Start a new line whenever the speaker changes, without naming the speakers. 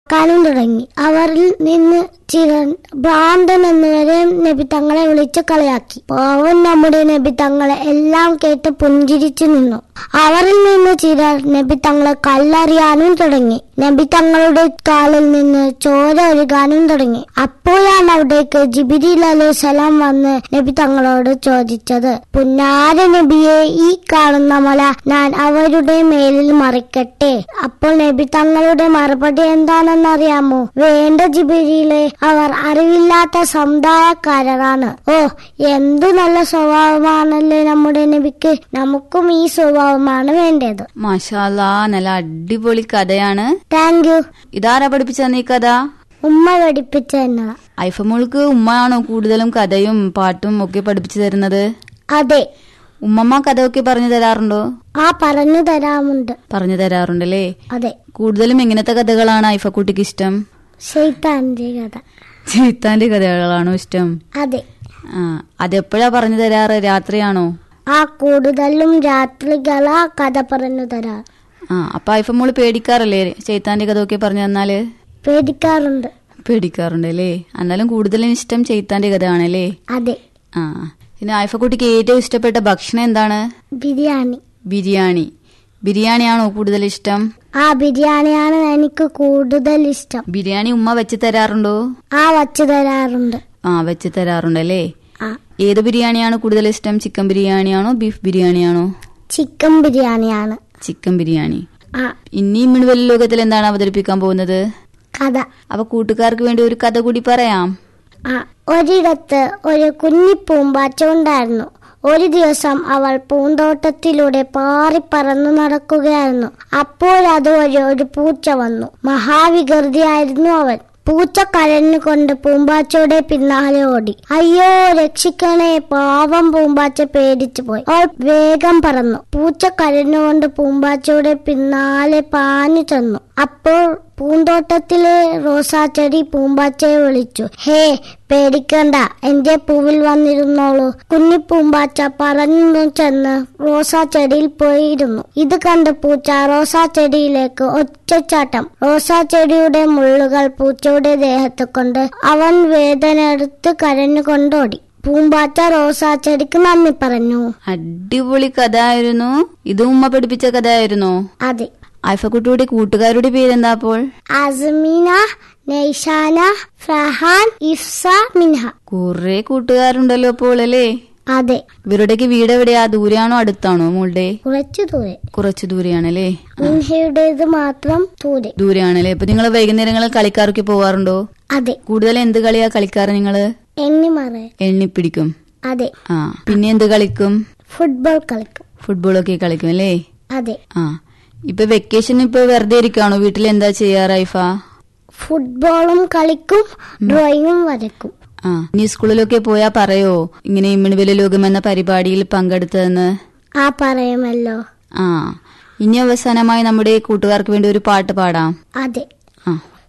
കളിയാക്കാനും തുടങ്ങി അവരിൽ നിന്ന് ചില ഭ്രാന്തൻ എന്നുവരെ നബി തങ്ങളെ വിളിച്ച് കളിയാക്കി പാവൻ നമ്മുടെ നബി തങ്ങളെ എല്ലാം കേട്ട് പുഞ്ചിരിച്ചു നിന്നു അവരിൽ നിന്ന് ചിലർ നബി തങ്ങളെ കല്ലെറിയാനും തുടങ്ങി നബി തങ്ങളുടെ കാലിൽ നിന്ന് ചോര ഒഴുകാനും തുടങ്ങി അപ്പോഴാണ് അവിടേക്ക് ജിബിരിൽ അലൈഹി സ്വലാം വന്ന് നബി തങ്ങളോട് ചോദിച്ചത് പുന്നാര നബിയെ ഈ കാണുന്ന മല ഞാൻ അവരുടെ മേലിൽ മറിക്കട്ടെ അപ്പോൾ നബി തങ്ങളുടെ മറുപടി എന്താണെന്നറിയാമോ വേണ്ട ജിബിരിയിലെ അവർ അറിവില്ലാത്ത സമുദായക്കാരാണ് ഓ എന്തു നല്ല സ്വഭാവമാണല്ലേ നമ്മുടെ നബിക്ക് നമുക്കും ഈ സ്വഭാവമാണ് വേണ്ടത്
മാഷാല്ലാ നല്ല അടിപൊളി കഥയാണ്
താങ്ക് യു
ഇതാരാ പഠിപ്പിച്ച ഈ കഥ
ഉമ്മ പഠിപ്പിച്ച എന്നതാ
ഐഫമോൾക്ക് ഉമ്മയാണോ കൂടുതലും കഥയും പാട്ടും ഒക്കെ പഠിപ്പിച്ചു തരുന്നത്
അതെ
ഉമ്മമ്മ കഥയൊക്കെ പറഞ്ഞു തരാറുണ്ടോ
ആ പറഞ്ഞു തരാമുണ്ട്
പറഞ്ഞു തരാറുണ്ടല്ലേ
അതെ
കൂടുതലും എങ്ങനത്തെ കഥകളാണ് ഐഫക്കുട്ടിക്ക് ഇഷ്ടം
ശൈത്താന്റെ കഥ
ചീത്താന്റെ കഥകളാണോ ഇഷ്ടം
അതെ
ആ അതെപ്പോഴാ പറഞ്ഞു തരാറ് രാത്രിയാണോ
ആ കൂടുതലും രാത്രികളാ കഥ പറഞ്ഞു തരാ
ആ അപ്പൊ ഐഫമോള് പേടിക്കാറല്ലേ ചൈത്താന്റെ കഥയൊക്കെ പറഞ്ഞു തന്നാല്
പേടിക്കാറുണ്ട്
പേടിക്കാറുണ്ടല്ലേ എന്നാലും കൂടുതലും ഇഷ്ടം ചൈത്താന്റെ കഥയാണല്ലേ
അതെ
ആ പിന്നെ ഐഫക്കുട്ടിക്ക് ഏറ്റവും ഇഷ്ടപ്പെട്ട ഭക്ഷണം എന്താണ്
ബിരിയാണി
ബിരിയാണി ബിരിയാണിയാണോ കൂടുതൽ ഇഷ്ടം
ആ ബിരിയാണിയാണ് എനിക്ക് കൂടുതൽ ഇഷ്ടം
ബിരിയാണി ഉമ്മ വെച്ച് തരാറുണ്ടോ
ആ വച്ചു തരാറുണ്ട്
ആ വെച്ച് തരാറുണ്ടല്ലേ
ആ
ഏത് ബിരിയാണിയാണ് കൂടുതൽ ഇഷ്ടം ചിക്കൻ ബിരിയാണിയാണോ ബീഫ് ബിരിയാണിയാണോ
ചിക്കൻ ബിരിയാണിയാണ്
ചിക്കൻ ബിരിയാണി
ആ
ഇനി മിണുവൽ ലോകത്തിൽ എന്താണ് അവതരിപ്പിക്കാൻ പോകുന്നത്
കഥ
അപ്പൊ കൂട്ടുകാർക്ക് വേണ്ടി ഒരു കഥ കൂടി പറയാം
ആ ഒരിടത്ത് ഒരു കുഞ്ഞി പൂമ്പാറ്റ ഉണ്ടായിരുന്നു ഒരു ദിവസം അവൾ പൂന്തോട്ടത്തിലൂടെ പാറിപ്പറന്നു നടക്കുകയായിരുന്നു അപ്പോഴതുവഴി ഒരു പൂച്ച വന്നു മഹാവികൃതിയായിരുന്നു അവൻ പൂച്ച കരഞ്ഞുകൊണ്ട് പൂമ്പാച്ചയുടെ പിന്നാലെ ഓടി അയ്യോ രക്ഷിക്കണേ പാവം പൂമ്പാച്ച പേടിച്ചു പോയി അവൾ വേഗം പറന്നു പൂച്ച കരഞ്ഞുകൊണ്ട് പൂമ്പാച്ചയുടെ പിന്നാലെ പാഞ്ഞു ചെന്നു അപ്പോൾ പൂന്തോട്ടത്തിലെ റോസാച്ചെടി പൂമ്പാച്ചയെ വിളിച്ചു ഹേ പേടിക്കണ്ട എന്റെ പൂവിൽ വന്നിരുന്നോളൂ കുഞ്ഞി പൂമ്പാച്ച പറഞ്ഞു ചെന്ന് റോസാച്ചെടിയിൽ പോയിരുന്നു ഇത് കണ്ട് പൂച്ച റോസാച്ചെടിയിലേക്ക് ഒറ്റച്ചാട്ടം റോസാച്ചെടിയുടെ മുള്ളുകൾ പൂച്ചയുടെ ദേഹത്ത് കൊണ്ട് അവൻ വേദന എടുത്ത് കരഞ്ഞുകൊണ്ടോടി പൂമ്പാച്ച റോസാച്ചെടിക്ക് നന്ദി പറഞ്ഞു
അടിപൊളി കഥ ആയിരുന്നു ഇത് ഉമ്മ പഠിപ്പിച്ച കഥ ആയിരുന്നോ
അതെ
ഐഫക്കുട്ടിയുടെ കൂട്ടുകാരുടെ പേരെന്താ അപ്പോൾ
അസ്മീന നൈഷാന ഫഹാൻ ഇഫ്സ മിൻഹ
കുറെ കൂട്ടുകാരുണ്ടല്ലോ അപ്പോൾ അല്ലേ
അതെ
ഇവരുടെയൊക്കെ വീട് എവിടെയാ ദൂരെയാണോ അടുത്താണോ മോളുടെ
കുറച്ചു ദൂരെ
കുറച്ച് ദൂരെയാണല്ലേ
മിൻഹയുടേത് മാത്രം ദൂരെ
ദൂരെയാണല്ലേ ഇപ്പൊ നിങ്ങൾ വൈകുന്നേരങ്ങളിൽ കളിക്കാറൊക്കെ പോവാറുണ്ടോ
അതെ
കൂടുതൽ എന്ത് കളിയാ കളിക്കാറ് നിങ്ങള്
എണ്ണിമറ
എണ്ണിപ്പിടിക്കും
അതെ
ആ പിന്നെ എന്ത് കളിക്കും
ഫുട്ബോൾ കളിക്കും
ഫുട്ബോളൊക്കെ കളിക്കും അല്ലേ
അതെ
ആ ഇപ്പൊ വെക്കേഷൻ ഇപ്പൊ വെറുതെ ഇരിക്കാണോ വീട്ടിൽ എന്താ ചെയ്യാറ് ഐഫ
ഫുട്ബോളും കളിക്കും ഡ്രോയിങ്ങും വരക്കും
ആ ഇനി സ്കൂളിലൊക്കെ പോയാ പറയോ ഇങ്ങനെ ഇമ്മിണിവെല ലോകം എന്ന പരിപാടിയിൽ പങ്കെടുത്തതെന്ന്
ആ പറയുമല്ലോ
ആ ഇനി അവസാനമായി നമ്മുടെ കൂട്ടുകാർക്ക് വേണ്ടി ഒരു പാട്ട് പാടാം
അതെ
ആ